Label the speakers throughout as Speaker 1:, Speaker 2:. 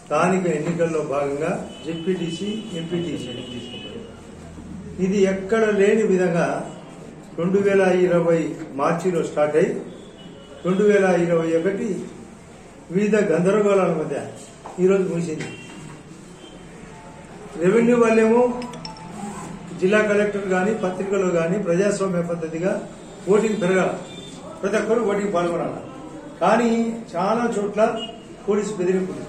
Speaker 1: స్థానిక ఎన్నికల్లో భాగంగా జెడ్పీటీసీ ఎంపీటీసీ ఇది ఎక్కడ లేని విధంగా రెండు వేల ఇరవై మార్చిలో స్టార్ట్ అయి రెండు వేల ఇరవై ఒకటి వివిధ గందరగోళాల మధ్య ఈరోజు ముగిసింది రెవెన్యూ వాళ్ళేమో జిల్లా కలెక్టర్ కానీ పత్రికలు కానీ ప్రజాస్వామ్య పద్ధతిగా ఓటింగ్ పెరగాల ప్రతి ఒక్కరు ఓటింగ్ పాల్గొనాలి కానీ చాలా చోట్ల పోలీసు బెదిరింపులు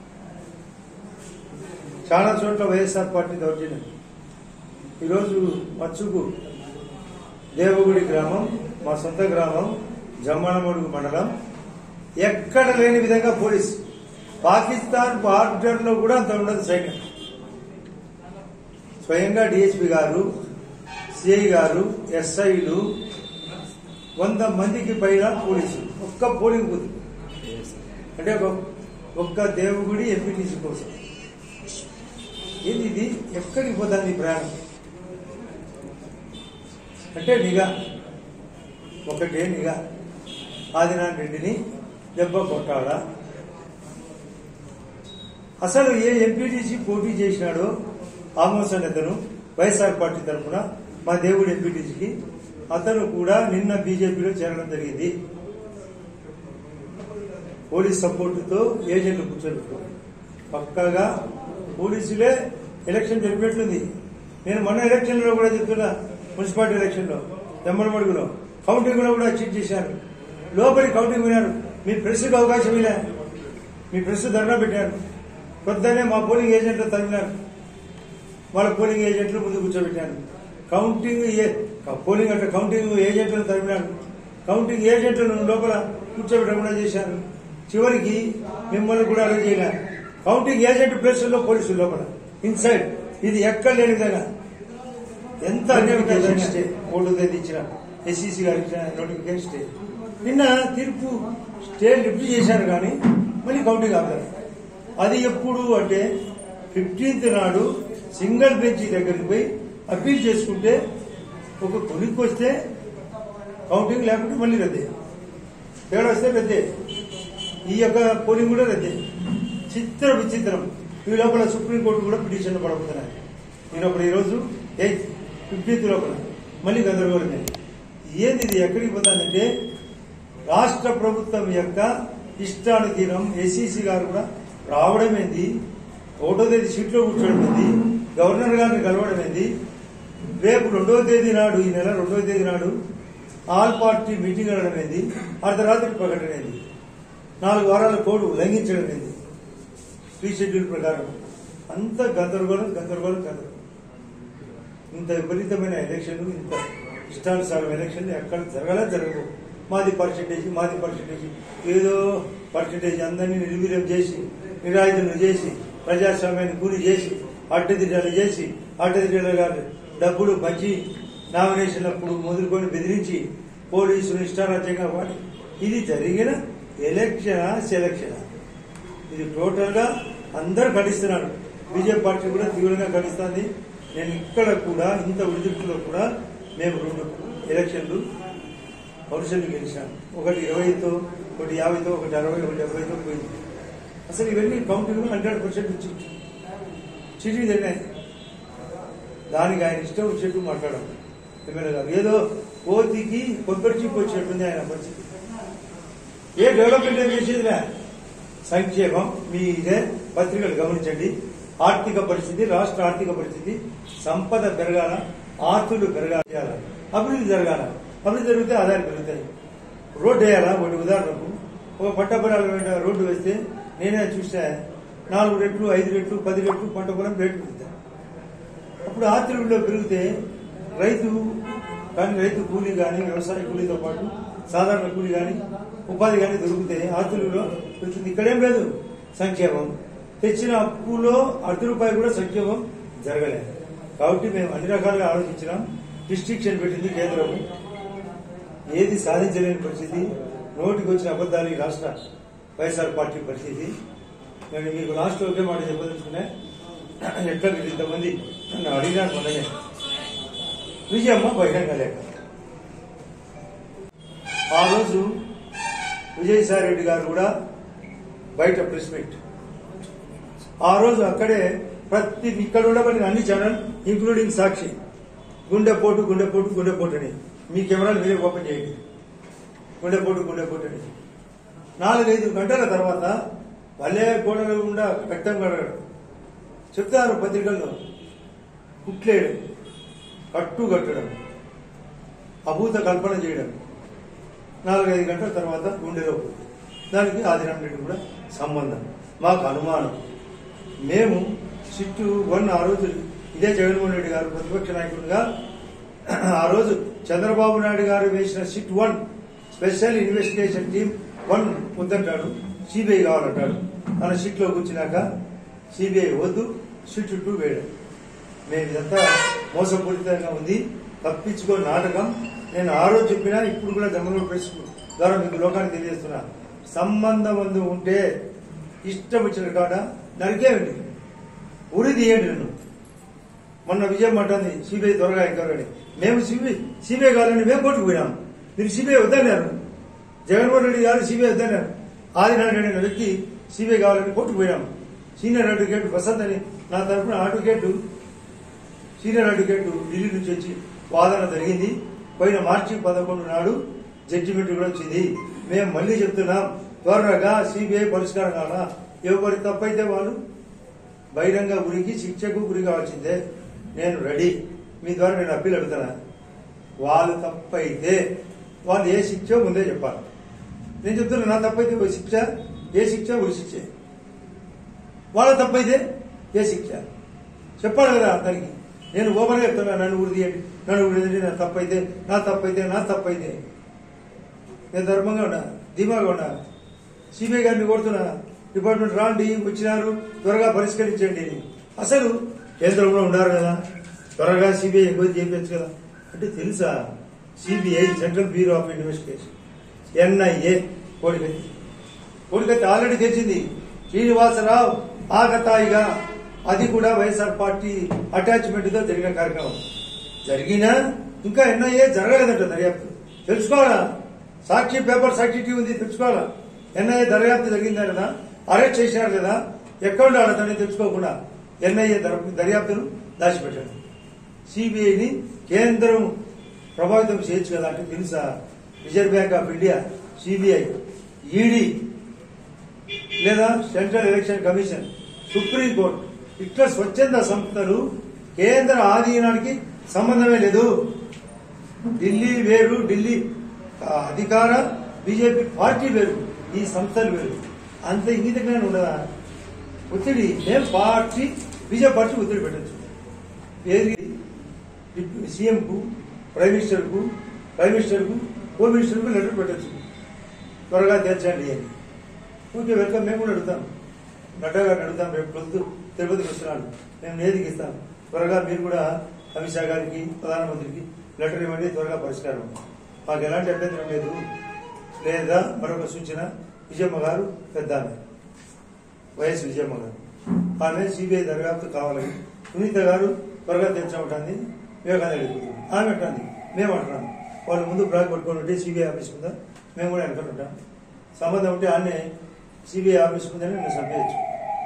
Speaker 1: చాలా చోట్ల వైఎస్ఆర్ పార్టీ దౌర్జన్యం ఈరోజు మచ్చుకు దేవగుడి గ్రామం మా సొంత గ్రామం జమ్మనమడుగు మండలం ఎక్కడ లేని విధంగా పోలీస్ పాకిస్తాన్ బార్డర్ లో కూడా అంత ఉండదు సైన్యం స్వయంగా డిఎస్పీ గారు సిఐ గారు ఎస్ఐలు వంద మందికి పైన పోలీసులు ఒక్క పోలింగ్ బూత్ అంటే ఒక ఒక్క దేవుగుడి ఎంపీటీసీ కోసం ఏంది ఇది ఎక్కడికి పోతుంది ఈ ప్రయాణం అంటే నిఘా ఒకటే నిఘా ఆదినారాయణ రెడ్డిని దెబ్బ కొట్టాడా అసలు ఏ ఎంపీటీసీ పోటీ చేసినాడో ఆమోసన్ అతను వైఎస్ఆర్ పార్టీ తరఫున మా దేవుడు ఎంపీటీసీకి అతను కూడా నిన్న బీజేపీలో చేరడం జరిగింది పోలీస్ సపోర్టుతో ఏజెంట్లు కూర్చోబెట్టుకోండి పక్కాగా పోలీసులే ఎలక్షన్ జరిపినట్లుంది నేను మొన్న ఎలక్షన్ లో కూడా చెప్తున్నా మున్సిపాలిటీ ఎలక్షన్ లో దమ్మలమడుగులో కౌంటింగ్ లో కూడా చీట్ చేశారు లోపలి కౌంటింగ్ వినారు మీ ప్రెస్కి అవకాశం ఇలా మీ ప్రెస్ ధర్నా పెట్టారు పొద్దున్నే మా పోలింగ్ ఏజెంట్లు తగినారు వాళ్ళ పోలింగ్ ఏజెంట్లు ముందు కూర్చోబెట్టారు కౌంటింగ్ ఏ- పోలింగ్ అంటే కౌంటింగ్ ఏజెంట్లను తరిమినారు కౌంటింగ్ ఏజెంట్లను లోపల కూర్చోబెట్టకుండా చేశారు చివరికి మిమ్మల్ని కూడా అలా చేయలేరు కౌంటింగ్ ఏజెంట్ ప్లేసుల్లో పోలీసులు లోపల ఇన్సైడ్ ఇది ఎక్కడ లేని విధంగా ఎంత నోటిఫికేషన్ స్టే మూడు తేదీ ఇచ్చిన ఎస్సీసీ గారు ఇచ్చిన నోటిఫికేషన్ స్టే నిన్న తీర్పు స్టే లిఫ్ట్ చేశారు కానీ మళ్ళీ కౌంటింగ్ ఆపారు అది ఎప్పుడు అంటే ఫిఫ్టీన్త్ నాడు సింగిల్ బెంచ్ దగ్గరికి పోయి అప్పీల్ చేసుకుంటే ఒక కొలిక్కి వస్తే కౌంటింగ్ లేకుంటే మళ్ళీ రద్దే తేడా వస్తే రద్దే ఈ యొక్క పోలింగ్ కూడా రద్దే చిత్ర విచిత్రం ఈ లోపల సుప్రీంకోర్టు కూడా పిటిషన్ పడబోతున్నాయి ఈ లోపల ఈరోజు ఎయిత్ ఫిఫ్టీన్త్ లోపల మళ్ళీ గందరగోళమే ఏంది ఇది ఎక్కడికి పోతుందంటే రాష్ట్ర ప్రభుత్వం యొక్క ఇష్టానుదీనం ఎస్సీసీ గారు కూడా రావడం ఏంది ఒకటో తేదీ సీట్లో కూర్చోవడం ఏంది గవర్నర్ గారిని కలవడం ఏంది రేపు రెండవ తేదీ నాడు ఈ నెల రెండవ తేదీ నాడు ఆల్ పార్టీ మీటింగ్ అనడం ఏంది అర్ధరాత్రి ప్రకటన ఏంది నాలుగు వారాల కోడ్ ఉల్లంఘించడం ఏంది ప్రీ షెడ్యూల్ ప్రకారం అంత గందరగోళం గందరగోళం గందరగోళం ఇంత విపరీతమైన ఎలక్షన్ ఇంత ఇష్టానుసారం ఎలక్షన్ ఎక్కడ జరగాలే జరగవు మాది పర్సంటేజ్ మాది పర్సంటేజ్ ఏదో పర్సంటేజ్ అందరినీ నిర్వీర్యం చేసి నిరాయుధులు చేసి ప్రజాస్వామ్యాన్ని కూలి చేసి అడ్డదిడ్డలు చేసి అడ్డదిడ్డలు గారు డబ్బులు పంచి నామినేషన్ అప్పుడు మొదలుకొని బెదిరించి పోలీసులు ఇష్టారాజ్యంగా వాడి ఇది జరిగిన ఎలక్షనా సెలక్షనా ఇది టోటల్ గా అందరూ ఖండిస్తున్నారు బీజేపీ పార్టీ కూడా తీవ్రంగా ఖండిస్తుంది నేను ఇక్కడ కూడా ఇంత ఉడిదిప్పులో కూడా మేము రెండు ఎలక్షన్లు పౌరుషన్లు గెలిచాను ఒకటి ఇరవైతో ఒకటి యాభైతో ఒకటి అరవై ఒకటి డెబ్బైతో పోయింది అసలు ఇవన్నీ కౌంటింగ్ హండ్రెడ్ పర్సెంట్ వచ్చి చీటీ తిన్నాయి దానికి ఆయన ఇష్టం వచ్చేట్టు మాట్లాడాం ఎమ్మెల్యే గారు ఏదో కోతికి కొబ్బరి చీపు వచ్చినట్టుంది ఆయన పరిస్థితి ఏ డెవలప్మెంట్ ఏం చేసేదిలే సంక్షేమం మీ ఇదే పత్రికలు గమనించండి ఆర్థిక పరిస్థితి రాష్ట్ర ఆర్థిక పరిస్థితి సంపద పెరగాల ఆస్తులు పెరగాల అభివృద్ధి జరగాల అభివృద్ధి జరిగితే ఆదాయాలు పెరుగుతాయి రోడ్డు వేయాలా ఒకటి ఉదాహరణకు ఒక పట్టపరాల వెంట రోడ్డు వేస్తే నేనే చూస్తే నాలుగు రెట్లు ఐదు రెట్లు పది రెట్లు పంట పొలం రేటు పెరుగుతాయి అప్పుడు ఆస్తుల విలువ పెరిగితే రైతు కానీ రైతు కూలీ కానీ వ్యవసాయ కూలీతో పాటు సాధారణ కూలీ కానీ ఉపాధి కానీ దొరికితే ఆస్తుల విలువ పెరుగుతుంది ఇక్కడేం లేదు సంక్షేమం తెచ్చిన అప్పులో అర్ధ రూపాయలు కూడా సంక్షేమం జరగలేదు కాబట్టి మేము అన్ని రకాలుగా ఆలోచించినాం రిస్ట్రిక్షన్ పెట్టింది కేంద్రం ఏది సాధించలేని పరిస్థితి నోటికి వచ్చిన అబద్ధాలు ఈ రాష్ట్ర వైఎస్ఆర్ పార్టీ పరిస్థితి నేను మీకు లాస్ట్ ఒకే మాట చెప్పదలుచుకున్నా ఎట్లా మీరు ఇంతమంది నన్ను అడిగినాను మొన్ననే విజయమ్మ బహిరంగ లేఖ ఆ రోజు విజయసాయి రెడ్డి గారు కూడా బయట ప్రెస్ మీట్ ఆ రోజు అక్కడే ప్రతి ఇక్కడ ఉండబడిన అన్ని ఛానల్ ఇంక్లూడింగ్ సాక్షి గుండెపోటు గుండెపోటు గుండెపోటు అని మీ కెమెరాలు మీరే ఓపెన్ చేయండి గుండెపోటు గుండెపోటు అని నాలుగైదు గంటల తర్వాత భలే గోడలు గుండా రక్తం కడగడం చెప్తారు పత్రికల్లో కుట్లేయడం కట్టు కట్టడం అభూత కల్పన చేయడం నాలుగైదు గంటల తర్వాత గుండెలో పోతుంది దానికి ఆదిరామ్ రెడ్డి కూడా సంబంధం మాకు అనుమానం మేము సిట్టు వన్ ఆ రోజు ఇదే జగన్మోహన్ రెడ్డి గారు ప్రతిపక్ష నాయకుడిగా ఆ రోజు చంద్రబాబు నాయుడు గారు వేసిన SIT one special investigation team one వద్దంటాడు సిబిఐ కావాలంటాడు మన సిట్లో కూర్చున్నాక సిబిఐ వద్దు సిట్ టూ వేయడం మేము ఇదంతా మోసపూరితంగా ఉంది తప్పించుకో నాటకం నేను ఆ రోజు చెప్పినా ఇప్పుడు కూడా జమ్మలూరు ప్రెస్ ద్వారా మీకు లోకానికి తెలియజేస్తున్నా సంబంధం అందు ఉంటే ఇష్టం వచ్చిన కాడ నరికేయండి ఉరి తీయండి నన్ను మొన్న విజయం అంటుంది సిబిఐ త్వరగా ఎంక్వైరీ మేము సిబిఐ సిబిఐ కావాలని మేము కోర్టుకు పోయినాం మీరు సిబిఐ వద్దన్నారు జగన్మోహన్ రెడ్డి గారు సిబిఐ వద్దన్నారు ఆదినారాయణ అనే వ్యక్తి సిబిఐ కావాలని కోర్టుకు పోయినాం సీనియర్ అడ్వకేట్ వసంత్ అని నా తరఫున అడ్వకేట్ సీనియర్ అడ్వకేట్ ఢిల్లీ నుంచి వచ్చి వాదన జరిగింది పోయిన మార్చి పదకొండు నాడు జడ్జిమెంట్ కూడా వచ్చింది మేము మళ్ళీ చెప్తున్నాం త్వరగా సిబిఐ పరిష్కారం కావాలా ఎవరి తప్పైతే వాళ్ళు బహిరంగ గురికి శిక్షకు గురి కావాల్సిందే నేను రెడీ మీ ద్వారా నేను అప్పీల్ అడుగుతున్నా వాళ్ళు తప్పైతే వాళ్ళు ఏ శిక్ష ముందే చెప్పాలి నేను చెప్తున్నా నా తప్పైతే ఓ శిక్ష ఏ శిక్ష ఉరి శిక్ష వాళ్ళ తప్పైతే ఏ శిక్ష చెప్పాలి కదా దానికి నేను ఓపెన్ చెప్తున్నా నన్ను ఉరి తీయండి నన్ను ఉరి తీయండి నా తప్పైతే నా తప్పైతే నా తప్పైతే నేను ధర్మంగా ఉన్నా ధీమాగా ఉన్నా సిబిఐ గారిని కోరుతున్నా డిపార్ట్మెంట్ రాండి వచ్చినారు త్వరగా పరిష్కరించండి అని. అసలు కేంద్రంలో ఉన్నారు కదా త్వరగా సిబిఐ ఎంక్వైరీ చేయవచ్చు కదా అంటే తెలుసా CBI central bureau of investigation NIA కోడికత్తి కోడికత్తి ఆల్రెడీ తెలిసింది శ్రీనివాసరావు ఆగతాయిగా అది కూడా వైఎస్ఆర్ పార్టీ అటాచ్మెంట్ తో జరిగిన కార్యక్రమం జరిగినా ఇంకా ఎన్ఐఏ జరగలేదంట దర్యాప్తు తెలుసుకోవాలా సాక్షి పేపర్ సాక్షి టీవీ ఉంది తెలుసుకోవాలా ఎన్ఐఏ దర్యాప్తు జరిగిందా లేదా అరెస్ట్ చేశారు లేదా ఎక్కడ అడతాడని తెలుసుకోకుండా ఎన్ఐఏ దర్- దర్యాప్తును దాచిపెట్టాడు సిబిఐని కేంద్రం ప్రభావితం చేయొచ్చు కదా అంటే తెలుసా reserve bank of India CBI ED లేదా సెంట్రల్ ఎలక్షన్ కమిషన్ సుప్రీంకోర్టు ఇట్లా స్వచ్ఛంద సంస్థలు కేంద్ర ఆధీనానికి సంబంధమే లేదు ఢిల్లీ వేరు ఢిల్లీ ఆ, అధికార బీజేపీ పార్టీ వేరు ఈ సంస్థలు వేరు అంత ఇంగిత జ్ఞానం ఉండదా ఒత్తిడి మేము పార్టీ బీజేపీ పార్టీ ఒత్తిడి పెట్టచ్చు ఏది సీఎం కు ప్రైమ్ మినిస్టర్ కు ప్రైమ్ మినిస్టర్ కు హోమ్ మినిస్టర్ కు లెటర్ పెట్టచ్చు త్వరగా తెచ్చండి అని ఓకే వెల్కమ్ మేము కూడా అడుగుతాం నడ్డా గారిని అడుగుతాం రేపు ట్వెల్త్ తిరుపతికి వస్తున్నాడు మేము నేదికి ఇస్తాం త్వరగా మీరు కూడా అమిత్ షా గారికి ప్రధానమంత్రికి లెటర్ ఇవ్వండి త్వరగా పరిష్కారం మాకు ఎలాంటి అభ్యంతరం లేదు లేదా మరొక సూచన విజయమ్మ గారు పెద్ద ఆమె వైఎస్ విజయమ్మ గారు ఆమె సిబిఐ దర్యాప్తు కావాలని సునీత గారు త్వరగా తెచ్చమంటుంది వివేకానంద రెడ్డి ఆమె అంటుంది మేము అంటున్నాం వాళ్ళు ముందు బ్లాక్ పట్టుకొని ఉంటే సిబిఐ ఆఫీస్ ఉందా మేము కూడా వెనకాల ఉంటాం సంబంధం ఉంటే ఆన్నే సిబిఐ ఆఫీస్ ఉందని నేను చంపేయచ్చు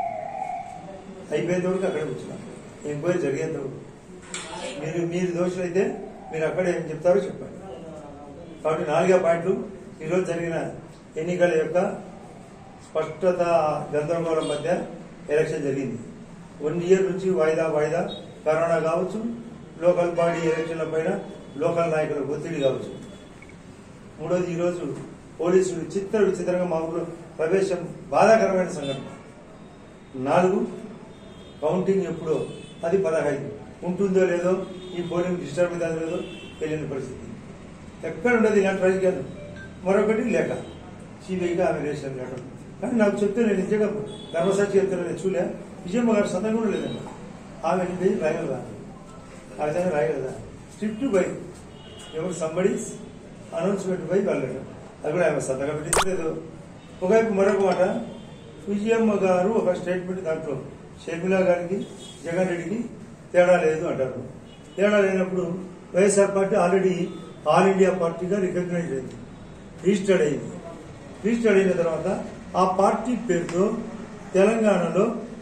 Speaker 1: అయిపోయేంత వరకు అక్కడే కూర్చున్నాం ఎంక్వైరీ జరిగేంత వరకు మీరు మీరు దోషులైతే మీరు అక్కడ ఏం చెప్తారో చెప్పండి కాబట్టి నాలుగే పాయింట్లు ఈరోజు జరిగిన ఎన్నికల యొక్క స్పష్టత గందరగోళం మధ్య ఎలక్షన్ జరిగింది వన్ ఇయర్ నుంచి వాయిదా వాయిదా కరోనా కావచ్చు లోకల్ బాడీ ఎలక్షన్ల పైన లోకల్ నాయకుల ఒత్తిడి కావచ్చు మూడోది ఈరోజు పోలీసులు చిత్ర విచిత్రంగా మా ఊళ్ళో ప్రవేశం బాధాకరమైన సంఘటన నాలుగు కౌంటింగ్ ఎప్పుడో అది పదహైదు ఉంటుందో లేదో ఈ పోలింగ్ డిస్టర్బ్ అవుతుందో లేదో తెలియని పరిస్థితి ఎక్కడ ఉండదు ఇలాంటి రాజకీయాలు మరొకటి లేక సిబిఐగా ఆమె వేసిన లేఖ కానీ నాకు చెప్తే నేను నిజంగా గర్వసాక్షి చెప్తాను నేను చూలే విజయమ్మ గారు సంతం కూడా లేదండి ఆమె ఎన్ని పేజీలు రాయగలదా ఆ విధంగా రాయగలదా స్ట్రిప్ట్ బై ఎవరు సంబడి అనౌన్స్మెంట్ బై వెళ్ళడం అది కూడా ఆమె సంతగా పెట్టించలేదు ఒకవైపు మరొక మాట విజయమ్మ గారు ఒక స్టేట్మెంట్ దాంట్లో షర్మిలా గారికి జగన్ రెడ్డికి తేడా లేదు అంటారు తేడా లేనప్పుడు YSR party already all India పార్టీగా రికగ్నైజ్ అయింది రిజిస్టర్డ్ అయింది రిజిస్టర్డ్ అయిన తర్వాత ఆ పార్టీ పేరుతో తెలంగాణలో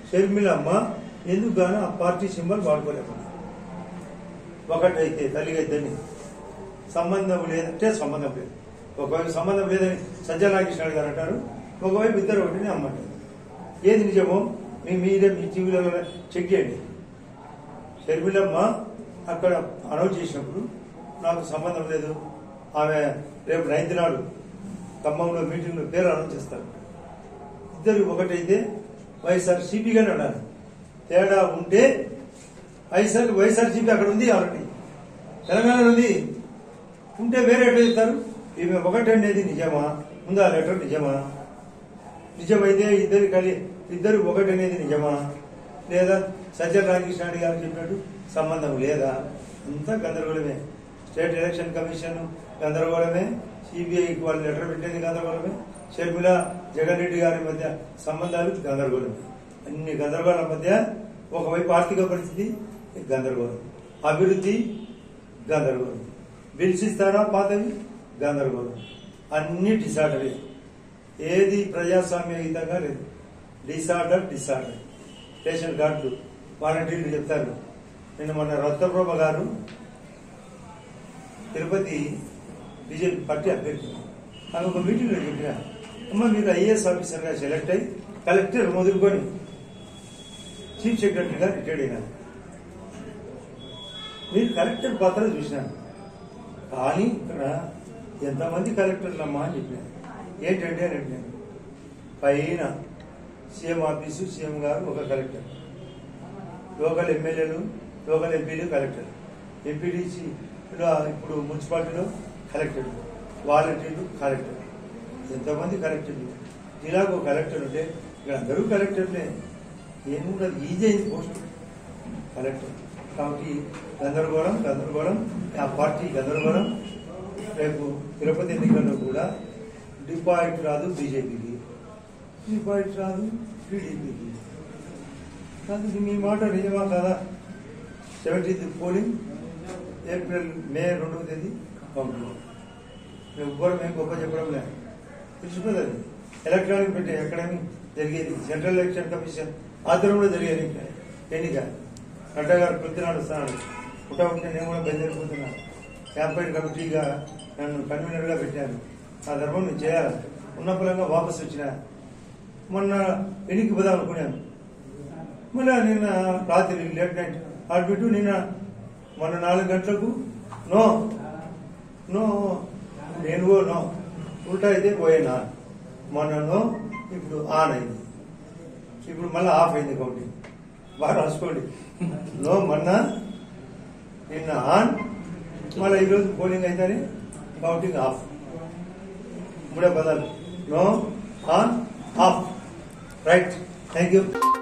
Speaker 1: షర్మిలమ్మ ఎందుకు గాను ఆ పార్టీ సింబల్ వాడుకోలేకుండా ఒకటైతే తల్లిగా ఇద్దరిని సంబంధం లేదంటే సంబంధం లేదు ఒకవైపు సంబంధం లేదని సజ్జల నాగేశ్వర గారు అంటారు ఒకవైపు ఇద్దరు ఒకటిని అమ్మంటారు ఏది నిజమో మీ మీరే మీ టీవీలో చెక్ చేయండి షర్మిలమ్మ అక్కడ అనౌన్స్ చేసినప్పుడు నాకు సంబంధం లేదు ఆమె రేపు నైన్త్ నాడు ఖమ్మంలో మీటింగ్లో పేరు అనౌన్స్ చేస్తారు ఇద్దరు ఒకటైతే వైఎస్ఆర్ సిపిగానే ఉండాలి తేడా ఉంటే వైఎస్ఆర్ వైఎస్ఆర్ సిపి అక్కడ ఉంది ఆల్రెడీ తెలంగాణలో ఉంది ఉంటే వేరే ఎట్లా చెప్తారు ఈమె ఒకటి అనేది నిజమా ఉందా లెటర్ నిజమా నిజమైతే ఇద్దరు కలి ఇద్దరు ఒకటి అనేది నిజమా లేదా సజ్జల రామకృష్ణ గారు చెప్పినట్టు సంబంధం లేదా అంతా గందరగోళమే స్టేట్ ఎలక్షన్ కమిషన్ గందరగోళమే సిబిఐకి వాళ్ళు లెటర్ పెట్టేది గందరగోళమే షర్మిల జగన్ రెడ్డి గారి మధ్య సంబంధాలు గందరగోళమే అన్ని గందరగోళాల మధ్య ఒకవైపు ఆర్థిక పరిస్థితి గందరగోళం అభివృద్ధి గందరగోళం బిల్స్ ఇస్తారా పాతవి గందరగోళం అన్ని డిసార్డరే ఏది ప్రజాస్వామ్యయుతంగా లేదు డిసార్డర్ డిసార్డర్ రేషన్ కార్డులు వాలంటీర్లు చెప్తారు నిన్న మన రత్నప్రభ గారు తిరుపతి బీజేపీ పార్టీ అభ్యర్థి ఆమె ఒక మీటింగ్లో చెప్పిన అమ్మ మీరు ఐఏఎస్ ఆఫీసర్గా సెలెక్ట్ అయ్యి కలెక్టర్ మొదలుకొని చీఫ్ సెక్రటరీగా రిటైర్డ్ అయినారు మీరు కలెక్టర్ పాత్ర చూసినాను కానీ ఇక్కడ ఎంతమంది కలెక్టర్లమ్మా అని చెప్పినారు ఏంటంటే అని అడిగాను పైన సీఎం ఆఫీసు సీఎం గారు ఒక కలెక్టర్ లోకల్ ఎమ్మెల్యేలు లోకల్ ఎంపీలు కలెక్టర్ ఎంపీడీసీ ఇప్పుడు మున్సిపాలిటీలో కలెక్టర్ వాలంటీర్లు కలెక్టర్ ఎంతమంది కలెక్టర్లు జిల్లాకు ఒక కలెక్టర్ ఉంటే ఇక్కడ అందరూ కలెక్టర్లే ఏముండదు ఈజీ అయింది పోస్ట్ కలెక్టర్ కాబట్టి గందరగోళం గందరగోళం ఆ పార్టీ గందరగోళం రేపు తిరుపతి ఎన్నికల్లో కూడా డిపాజిట్ రాదు బీజేపీకి డిపాజిట్ రాదు టీడీపీకి కానీ మీ మాట నిజమా కదా సెవెంటీన్త్ పోలింగ్ ఏప్రిల్ మే రెండవ తేదీ పంపు మేము ఎవ్వరు మేము గొప్ప చెప్పడం లేదు తెలిసిపోతుంది ఎలక్ట్రానిక్ పెట్టి ఎక్కడేమి జరిగేది సెంట్రల్ ఎలక్షన్ కమిషన్ ఆధ్వర్యంలో జరిగేది ఎన్నిక నడ్డా గారు ప్రతి నడుస్తున్నాడు పుట్ట ఉంటే నేను కూడా బయలుదేరిపోతున్నాను క్యాంపెయిన్ కమిటీగా నన్ను కన్వీనర్గా పెట్టాను ఆ ధర్మం నేను చేయాలి ఉన్న ఫలంగా వాపసు వచ్చిన మొన్న ఎన్నిక పోదాం అనుకున్నాను మళ్ళీ నిన్న రాత్రి లేట్ నైట్ ఆడిపెట్టు నిన్న మొన్న నాలుగు గంటలకు నో నో నేను ఓ నో ఉల్టా అయితే పోయినా మొన్న నో ఇప్పుడు ఆన్ అయింది ఇప్పుడు మళ్ళీ ఆఫ్ అయింది కౌంటింగ్ బాగా రాసుకోండి నో మొన్న నిన్న ఆన్ మళ్ళీ ఈరోజు పోలింగ్ అయితేనే కౌంటింగ్ ఆఫ్ మూడే పదాలు no on off right thank you